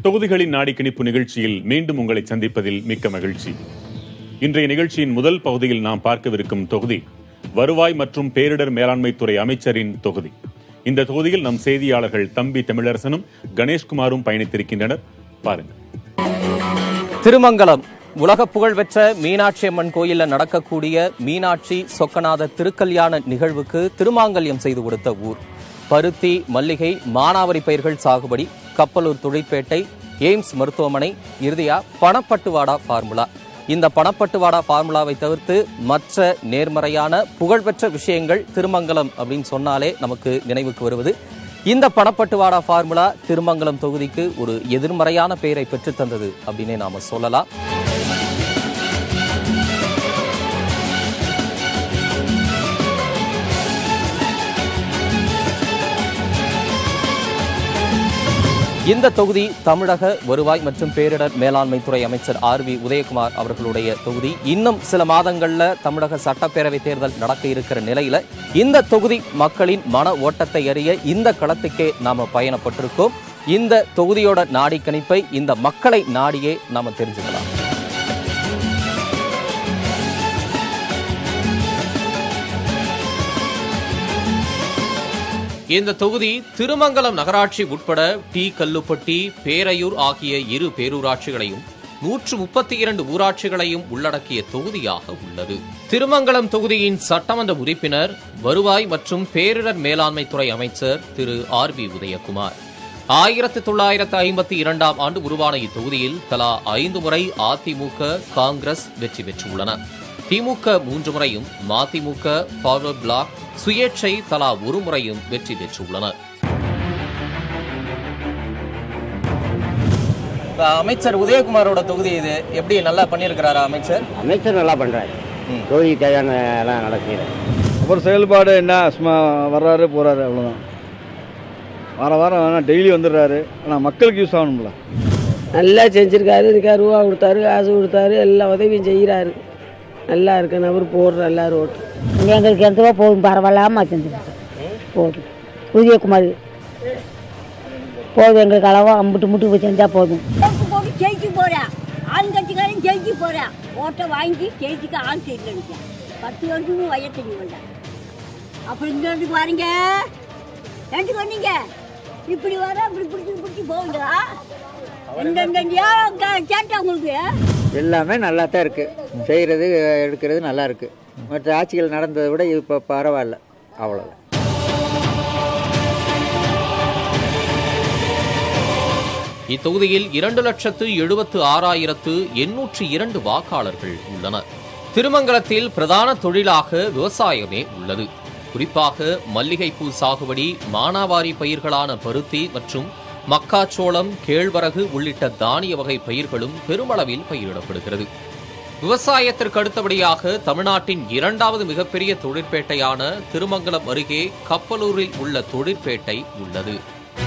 தொகுதிகளின் நாடிக்கணிப்பு நிகழ்ச்சியில் மீண்டும் உங்களை சந்திப்பதில் மிக்க மகிழ்ச்சி இன்றைய நிகழ்ச்சியின் முதல் பகுதியில் நாம் பார்க்கவிருக்கும் தொகுதி வருவாய் மற்றும் பேரிடர் மேலாண்மை துறை அமைச்சரின் தொகுதி இந்த தொகுதியில் நம் செய்தியாளர்கள் தம்பி தமிழரசனும் கணேஷ்குமாரும் பயணித்திருக்கின்றனர் பாருங்கள் திருமங்கலம் உலக புகழ்பெற்ற மீனாட்சி அம்மன் கோயில்ல நடக்கக்கூடிய மீனாட்சி சொக்கநாத திருக்கல்யாண நிகழ்வுக்கு திருமாங்கல்யம் செய்து கொடுத்த ஊர் பருத்தி மல்லிகை மானாவரி பயிர்கள் சாகுபடி கப்பலூர் தொழிற்பேட்டை எய்ம்ஸ் மருத்துவமனை இறுதியா பணப்பட்டுவாடா ஃபார்முலா இந்த பணப்பட்டுவாடா ஃபார்முலாவை தவிர்த்து மற்ற நேர்மறையான புகழ்பெற்ற விஷயங்கள் திருமங்கலம் அப்படின்னு சொன்னாலே நமக்கு நினைவுக்கு வருவது இந்த பணப்பட்டுவாடா ஃபார்முலா திருமங்கலம் தொகுதிக்கு ஒரு எதிர்மறையான பெயரை பெற்றுத் தந்தது அப்படின்னே நாம சொல்லலாம் இந்த தொகுதி தமிழக வருவாய் மற்றும் பேரிடர் மேலாண்மை துறை அமைச்சர் ஆர் வி உதயகுமார் அவர்களுடைய தொகுதி இன்னும் சில மாதங்கள்ல தமிழக சட்டப்பேரவை தேர்தல் நடக்க இருக்கிற நிலையில இந்த தொகுதி மக்களின் மன ஓட்டத்தை அறிய இந்த களத்துக்கே நாம பயணப்பட்டிருக்கோம் இந்த தொகுதியோட நாடி கணிப்பை இந்த மக்களை நாடியே நாம தெரிஞ்சுக்கலாம் இந்த தொகுதி திருமங்கலம் நகராட்சி உட்பட டி கல்லுப்பட்டி பேரையூர் ஆகிய இரு பேரூராட்சிகளையும் நூற்று முப்பத்தி இரண்டு ஊராட்சிகளையும் உள்ளடக்கிய தொகுதியாக உள்ளது திருமங்கலம் தொகுதியின் சட்டமன்ற உறுப்பினர் வருவாய் மற்றும் பேரிடர் மேலாண்மை துறை அமைச்சர் திரு ஆர் வி உதயகுமார் ஆயிரத்தி தொள்ளாயிரத்து ஐம்பத்தி இரண்டாம் ஆண்டு உருவான இத்தொகுதியில் தலா ஐந்து முறை அதிமுக காங்கிரஸ் வெற்றி பெற்றுள்ளன திமுக மூன்று முறையும் மதிமுக ஃபார்வர்ட் பிளாக் சுயேட்சை தலா ஒரு முறையும் வெற்றி பெற்றுள்ளனர் அமைச்சர் உதயகுமாரோட தொகுதி இது எப்படி நல்லா பண்ணியிருக்கிறாரா அமைச்சர் அமைச்சர் நல்லா பண்ணுறாரு தொகுதிக்கு தேவையான எல்லாம் நடக்கிறது அப்புறம் செயல்பாடு என்ன சும்மா வர்றாரு போகிறாரு அவ்வளோதான் வாரம் வாரம் ஆனால் டெய்லி வந்துடுறாரு ஆனால் மக்களுக்கு யூஸ் ஆகணும்ல நல்லா செஞ்சுருக்காரு இதுக்காக ரூபா கொடுத்தாரு காசு கொடுத்தாரு எல்லா உதவியும் செய்கிறாரு நல்லா இருக்கு அவர் போடுற எல்லாரும் ஓட்டு எங்களுக்கு எந்தவோ போதும் பரவாயில்லாமல் செஞ்சுருக்கோம் போதும் உதயகுமார் போதும் எங்களுக்கு அளவா அம்புட்டு முட்டு செஞ்சால் போதும் ஓட்டு போட்டு ஜெயிச்சு போறேன் ஆளுங்கட்சிக்காரன் ஜெயிச்சு போறேன் ஓட்டை வாங்கி ஜெயிச்சுக்க ஆள் தெரியல பத்து வருஷமும் வய தெரிய வேண்டாம் அப்புறம் இந்த இடத்துக்கு வரீங்க ரெண்டுக்கு வந்தீங்க இப்படி வர இப்படி பிடிச்சி பிடிச்சி போகுங்களா எந்தெந்தா கேட்டா உங்களுக்கு எல்லாமே நல்லா தான் இருக்குது செய்கிறது எடுக்கிறது நல்லா இருக்குது மற்ற ஆட்சிகள் நடந்ததை விட இப்போ பரவாயில்ல அவ்வளோதான் இத்தொகுதியில் இரண்டு லட்சத்து எழுபத்து ஆறாயிரத்து எண்ணூற்று இரண்டு வாக்காளர்கள் உள்ளனர் திருமங்கலத்தில் பிரதான தொழிலாக விவசாயமே உள்ளது குறிப்பாக மல்லிகைப்பூ சாகுபடி மானாவாரி பயிர்களான பருத்தி மற்றும் மக்காச்சோளம் கேழ்வரகு உள்ளிட்ட தானிய வகை பயிர்களும் பெருமளவில் பயிரிடப்படுகிறது விவசாயத்திற்கு அடுத்தபடியாக தமிழ்நாட்டின் இரண்டாவது மிகப்பெரிய தொழிற்பேட்டையான திருமங்கலம் அருகே கப்பலூரில் உள்ள தொழிற்பேட்டை உள்ளது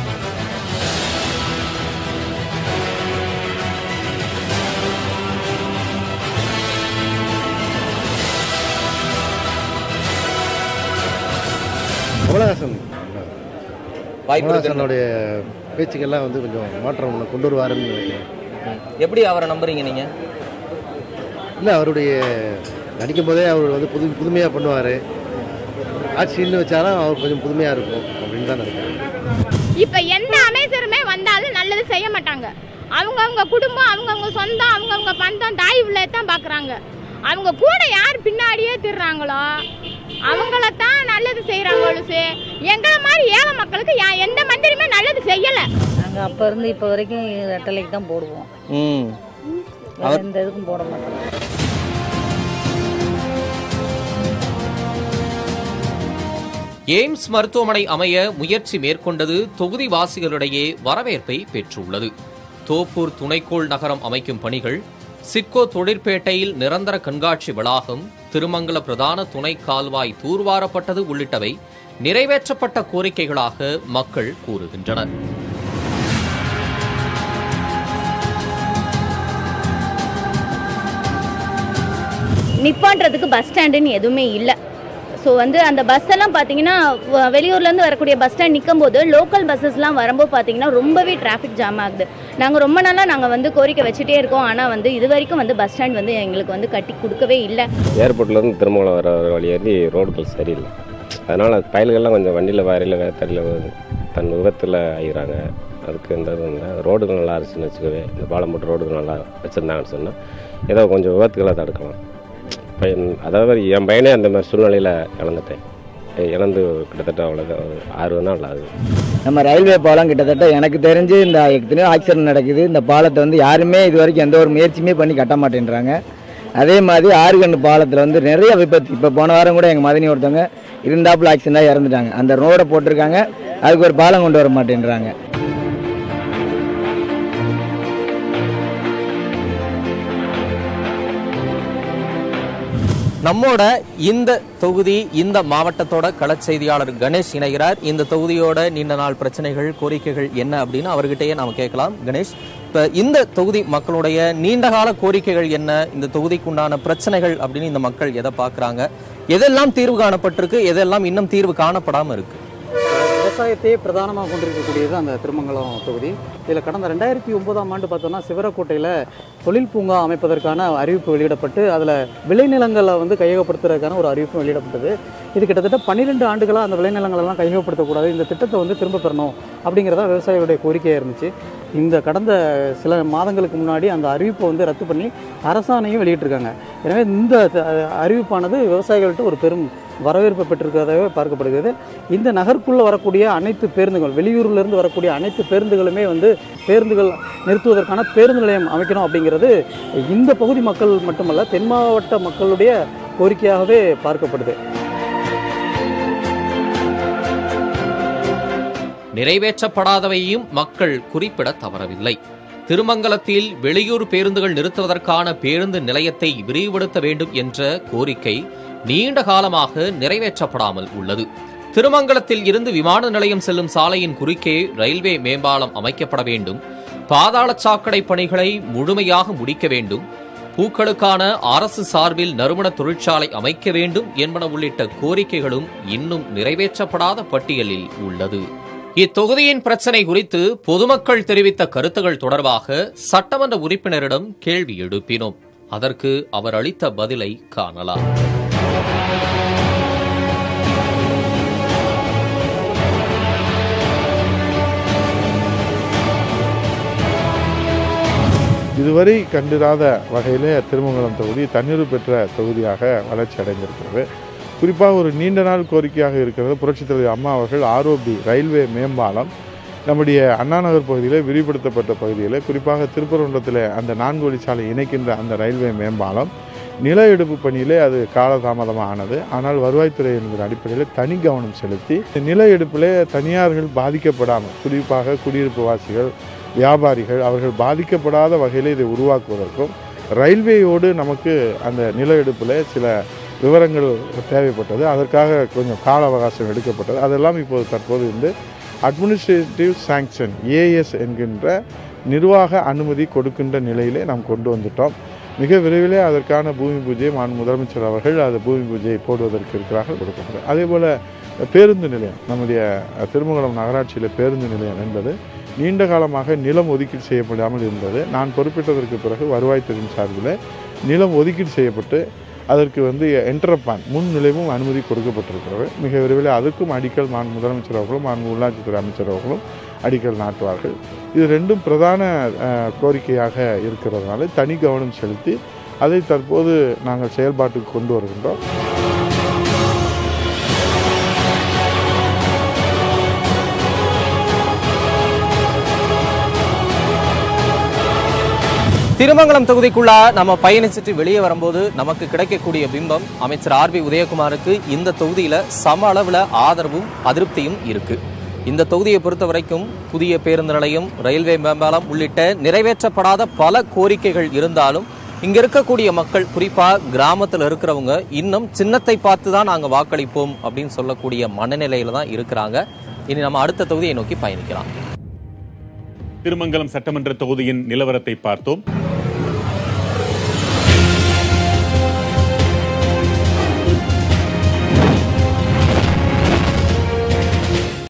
கமலஹாசன் வாய்ப்பு இருக்கு. கமலஹாசனுடைய பேச்சுக்கெல்லாம் வந்து கொஞ்சம் மாற்றம் ஒன்று கொண்டு வருவாருன்னு நினைக்கிறேன் எப்படி அவரை நம்புறீங்க நீங்க இல்லை அவருடைய நடிக்கும் போதே அவர் வந்து புது புதுமையாக பண்ணுவார் ஆட்சின்னு வச்சாலும் அவர் கொஞ்சம் புதுமையாக இருக்கும் அப்படின்னு தான் நினைக்கிறேன் இப்ப எந்த அமைச்சருமே வந்தாலும் நல்லது செய்ய மாட்டாங்க அவங்கவுங்க குடும்பம் அவங்கவுங்க சொந்தம் அவங்கவுங்க பந்தம் தாய் உள்ளே தான் பார்க்குறாங்க அவங்க கூட யார் பின்னாடியே திடுறாங்களோ அவங்களத்தான் நல்லது செய்கிறாங்க ஒழுசு எங்களை மாதிரி ஏழை மக்களுக்கு யா- எந்த மந்திரியுமே நல்லது செய்யலை நாங்கள் அப்போ இருந்து இப்போ வரைக்கும் ரெட்டலைக்கு தான் போடுவோம் ம் வேற எந்த இதுக்கும் போட மாட்டோம் எய்ம்ஸ் மருத்துவமனை அமைய முயற்சி மேற்கொண்டது தொகுதிவாசிகளிடையே வரவேற்பை பெற்றுள்ளது தோப்பூர் துணைக்கோள் நகரம் அமைக்கும் பணிகள் சிட்கோ தொழிற்பேட்டையில் நிரந்தர கண்காட்சி வளாகம் திருமங்கல பிரதான துணை கால்வாய் தூர்வாரப்பட்டது உள்ளிட்டவை நிறைவேற்றப்பட்ட கோரிக்கைகளாக மக்கள் கூறுகின்றனர் நிப்பாட்டுறதுக்கு பஸ் ஸ்டாண்டுன்னு எதுவுமே இல்லை ஸோ வந்து அந்த பஸ் எல்லாம் பார்த்தீங்கன்னா வ- வெளியூர்லேருந்து வரக்கூடிய பஸ் ஸ்டாண்ட் நிற்கும் போது லோக்கல் பஸ்ஸஸ்லாம் வரும்போது பார்த்தீங்கன்னா ரொம்பவே டிராஃபிக் ஜாம் ஆகுது நாங்கள் ரொம்ப நாளாக நாங்கள் வந்து கோரிக்கை வச்சுட்டே இருக்கோம் ஆனால் வந்து இது வரைக்கும் வந்து பஸ் ஸ்டாண்ட் வந்து எங்களுக்கு வந்து கட்டி கொடுக்கவே இல்லை ஏர்போர்ட்லேருந்து திருமங்கலம் வர வழி ஏறி ரோடுகள் சரியில்லை அதனால் பயல்கள்லாம் கொஞ்சம் வண்டியில் வரையில் வேத்தடியில் வருது தன் விபத்தில் ஆகிறாங்க அதுக்கு இந்த இது இல்லை ரோடுகள் நல்லா இருந்துச்சுன்னு வச்சுக்கவே இந்த பாலம் போட்டு ரோடுகள் நல்லா வச்சுருந்தாங்கன்னு சொன்னால் ஏதோ கொஞ்சம் விபத்துகளை தடுக்கலாம் பையன் அதாவது என் பையனே அந்த மாதிரி சூழ்நிலையில் இழந்துட்டேன் இழந்து கிட்டத்தட்ட அவ்வளோ ஆறு நாள் ஆகுது நம்ம ரயில்வே பாலம் கிட்டத்தட்ட எனக்கு தெரிஞ்சு இந்த எத்தனையோ ஆக்சிடென்ட் நடக்குது இந்த பாலத்தை வந்து யாருமே இது வரைக்கும் எந்த ஒரு முயற்சியுமே பண்ணி கட்ட மாட்டேன்றாங்க அதே மாதிரி ஆறுகண்டு பாலத்தில் வந்து நிறைய விபத்து இப்போ போன வாரம் கூட எங்கள் மதினி ஒருத்தவங்க இருந்தாப்புல ஆக்சிடென்டாக இறந்துட்டாங்க அந்த ரோடை போட்டிருக்காங்க அதுக்கு ஒரு பாலம் கொண்டு வர மாட்டேன்றாங்க நம்மோட இந்த தொகுதி இந்த மாவட்டத்தோட களச் செய்தியாளர் கணேஷ் இணைகிறார் இந்த தொகுதியோட நீண்ட நாள் பிரச்சனைகள் கோரிக்கைகள் என்ன அப்படின்னு அவர்கிட்டயே நாம கேட்கலாம் கணேஷ் இப்ப இந்த தொகுதி மக்களுடைய நீண்டகால கோரிக்கைகள் என்ன இந்த தொகுதிக்குண்டான பிரச்சனைகள் அப்படின்னு இந்த மக்கள் எதை பார்க்கறாங்க எதெல்லாம் தீர்வு காணப்பட்டிருக்கு எதெல்லாம் இன்னும் தீர்வு காணப்படாம இருக்கு விவசாயத்தையே பிரதானமாக கொண்டிருக்கக்கூடியது அந்த திருமங்கலம் தொகுதி இதில் கடந்த ரெண்டாயிரத்தி ஒன்பதாம் ஆண்டு பார்த்தோம்னா சிவரக்கோட்டையில் தொழில் பூங்கா அமைப்பதற்கான அறிவிப்பு வெளியிடப்பட்டு அதில் விளைநிலங்களை வந்து கையகப்படுத்துறதுக்கான ஒரு அறிவிப்பு வெளியிடப்பட்டது இது கிட்டத்தட்ட பன்னிரெண்டு ஆண்டுகளாக அந்த விளைநிலங்களெல்லாம் கையகப்படுத்தக்கூடாது இந்த திட்டத்தை வந்து திரும்ப பெறணும் அப்படிங்கிறதா விவசாயிகளுடைய கோரிக்கையாக இருந்துச்சு இந்த கடந்த சில மாதங்களுக்கு முன்னாடி அந்த அறிவிப்பை வந்து ரத்து பண்ணி அரசாணையும் வெளியிட்டிருக்காங்க எனவே இந்த அஹ், அறிவிப்பானது விவசாயிகள்கிட்ட ஒரு பெரும் வரவேற்பு பெற்றிருக்கிறதாவே பார்க்கப்படுகிறது இந்த நகருக்குள்ளே வரக்கூடிய அனைத்து பேருந்துகள் வெளியூர்ல இருந்து வரக்கூடிய அனைத்து பேருந்துகளுமே வந்து பேருந்துகள் நிறுத்துவதற்கான பேருந்து நிலையம் அமைக்கணும் அப்படிங்கிறது இந்த பகுதி மக்கள் மட்டுமல்ல தென் மாவட்ட மக்களுடைய கோரிக்கையாகவே பார்க்கப்படுது நிறைவேற்றப்படாதவையும் மக்கள் குறிப்பிட தவறவில்லை திருமங்கலத்தில் வெளியூர் பேருந்துகள் நிறுத்துவதற்கான பேருந்து நிலையத்தை விரிவுபடுத்த வேண்டும் என்ற கோரிக்கை நீண்ட காலமாக நிறைவேற்றப்படாமல் உள்ளது திருமங்கலத்தில் இருந்து விமான நிலையம் செல்லும் சாலையின் குறுக்கே ரயில்வே மேம்பாலம் அமைக்கப்பட வேண்டும் பாதாள சாக்கடை பணிகளை முழுமையாக முடிக்க வேண்டும் பூக்களுக்கான அரசு சார்பில் நறுமண தொழிற்சாலை அமைக்க வேண்டும் என்பன உள்ளிட்ட கோரிக்கைகளும் இன்னும் நிறைவேற்றப்படாத பட்டியலில் உள்ளது இத்தொகுதியின் பிரச்சனை குறித்து பொதுமக்கள் தெரிவித்த கருத்துகள் தொடர்பாக சட்டமன்ற உறுப்பினரிடம் கேள்வி எழுப்பினோம் அதற்கு அவர் அளித்த பதிலை காணலாம் இதுவரை கண்டிராத வகையிலே திருமங்கலம் தொகுதி தண்ணீர் பெற்ற தொகுதியாக வளர்ச்சி அடைந்திருக்கிறது குறிப்பாக ஒரு நீண்ட நாள் கோரிக்கையாக இருக்கிறது புரட்சித் தலைவர் அம்மா அவர்கள் ஆர்ஓபி ரயில்வே மேம்பாலம் நம்முடைய அண்ணா நகர் பகுதியில் விரிவுபடுத்தப்பட்ட பகுதியில் குறிப்பாக திருப்பரங்குன்றத்தில் அந்த நான்கு வழிச்சாலை இணைக்கின்ற அந்த ரயில்வே மேம்பாலம் நில எடுப்பு பணியிலே அது காலதாமதமாக ஆனது ஆனால் வருவாய்த்துறை என்கிற அடிப்படையில் தனி கவனம் செலுத்தி நில எடுப்பிலே தனியார்கள் பாதிக்கப்படாமல் குறிப்பாக குடியிருப்பு வாசிகள் வியாபாரிகள் அவர்கள் பாதிக்கப்படாத வகையில் இதை உருவாக்குவதற்கும் ரயில்வேயோடு நமக்கு அந்த நில எடுப்பில் சில விவரங்கள் தேவைப்பட்டது அதற்காக கொஞ்சம் கால அவகாசம் எடுக்கப்பட்டது அதெல்லாம் இப்போது தற்போது வந்து அட்மினிஸ்ட்ரேட்டிவ் சாங்ஷன் ஏஎஸ் என்கின்ற நிர்வாக அனுமதி கொடுக்கின்ற நிலையிலே நாம் கொண்டு வந்துட்டோம் மிக விரைவிலே அதற்கான பூமி பூஜையை மாண்பு முதலமைச்சர் அவர்கள் அது பூமி பூஜையை போடுவதற்கு இருக்கிறார்கள் கொடுக்கப்படும் அதே போல் பேருந்து நிலையம் நம்முடைய திருமங்கலம் நகராட்சியில் பேருந்து நிலையம் என்பது நீண்ட காலமாக நிலம் ஒதுக்கீடு செய்யப்படாமல் இருந்தது நான் பொறுப்பேற்றதற்கு பிறகு வருவாய்த்துறையின் சார்பில் நிலம் ஒதுக்கீடு செய்யப்பட்டு அதற்கு வந்து என்டர்பான் முன் நிலைவும் அனுமதி கொடுக்கப்பட்டிருக்கிறது மிக விரைவில் அதற்கும் அடிக்கல் மான் முதலமைச்சர் அவர்களும் மாண்பு உள்ளாட்சித்துறை அமைச்சர் அவர்களும் அடிக்கல் நாட்டுவார்கள் இது ரெண்டும் பிரதான அஹ், கோரிக்கையாக இருக்கிறதுனால தனி கவனம் செலுத்தி அதை தற்போது நாங்கள் செயல்பாட்டுக்கு கொண்டு வருகின்றோம் திருமங்கலம் தொகுதிக்குள்ள நம்ம பயணிச்சுட்டு வெளியே வரும்போது நமக்கு கிடைக்கக்கூடிய பிம்பம் அமைச்சர் ஆர் பி உதயகுமாருக்கு இந்த தொகுதியில சம அளவுல ஆதரவும் அதிருப்தியும் இருக்கு இந்த தொகுதியை பொறுத்த வரைக்கும் புதிய பேருந்து நிலையம் ரயில்வே மேம்பாலம் உள்ளிட்ட நிறைவேற்றப்படாத பல கோரிக்கைகள் இருந்தாலும் இங்க இருக்கக்கூடிய மக்கள் குறிப்பா கிராமத்துல இருக்கிறவங்க இன்னும் சின்னத்தை பார்த்து தான் நாங்க வாக்களிப்போம் அப்படின்னு சொல்லக்கூடிய மனநிலையில தான் இருக்கிறாங்க இனி நம்ம அடுத்த தொகுதியை நோக்கி பயணிக்கலாம் திருமங்கலம் சட்டமன்ற தொகுதியின் நிலவரத்தை பார்த்தோம்